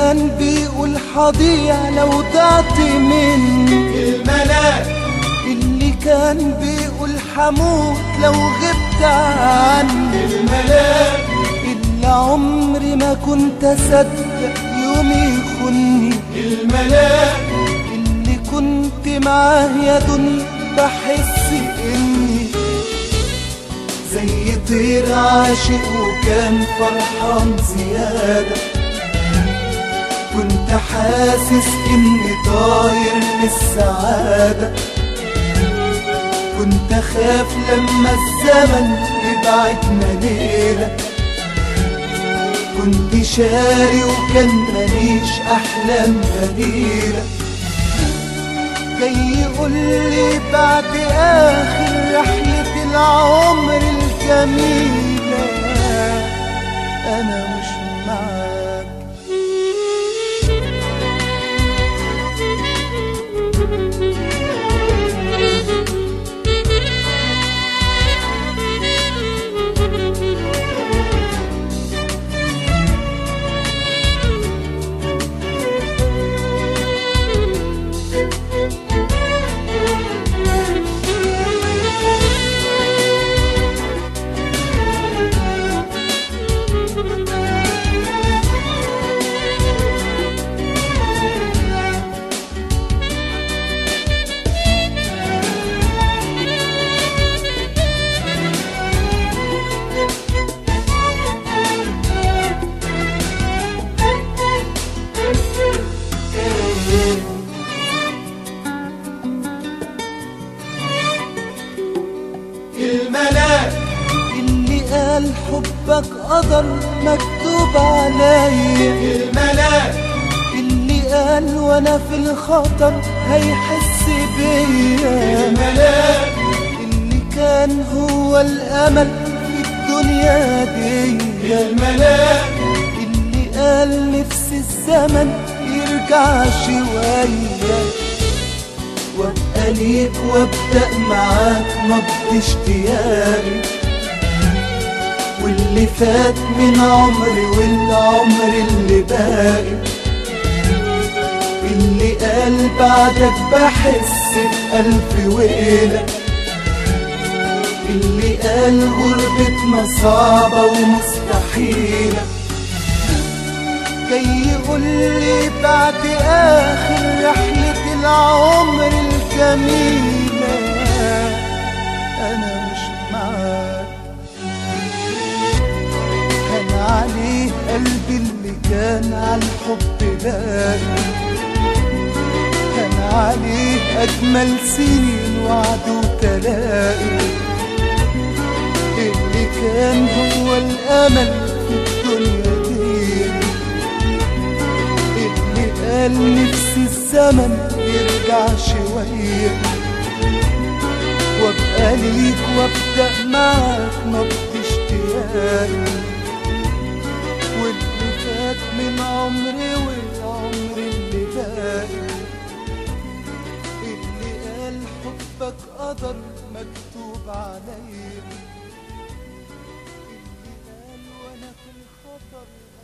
كان بيقول حضيع لو ضعت مني الملاك اللي كان بيقول حموت لو غبت عني الملاك اللي عمري ما كنت اصدق يوم يخوني الملاك اللي كنت معاه يا دنيا بحس اني زي طير عاشق وكان فرحان زيادة كنت حاسس اني طاير للسعادة كنت اخاف لما الزمن يبعدنا ليلة كنت شاري وكان ماليش احلام بديله جاي يقول لي بعد اخر رحلة العمر الجميلة انا مش معاك الملاك اللي قال حبك قدر مكتوب عليا الملاك اللي قال وانا في الخطر هيحس بيا الملاك اللي كان هو الامل في الدنيا دي الملاك اللي قال نفسي الزمن يرجع شوية وابقى ليك وابدأ معاك نبض اشتياقي واللي فات من عمري والعمر اللي باقي اللي قال بعدك بحس بألف ويلة اللي قال غربتنا صعبة ومستحيلة جاي يقول لي بعد آخر رحلة العمر الجميلة أنا مش معاك كان عليه قلبي اللي كان على الحب باقي كان عليه أجمل سنين وعد وتلاقي اللي كان هو الأمل في الدنيا دي اللي قال نفسي الزمن يرجع شوية وابقى ليك وابدأ معاك نبض اشتياقي واللي فات من عمري والعمر اللي باقي اللي قال حبك قدر مكتوب عليا اللي قال وانا في الخطر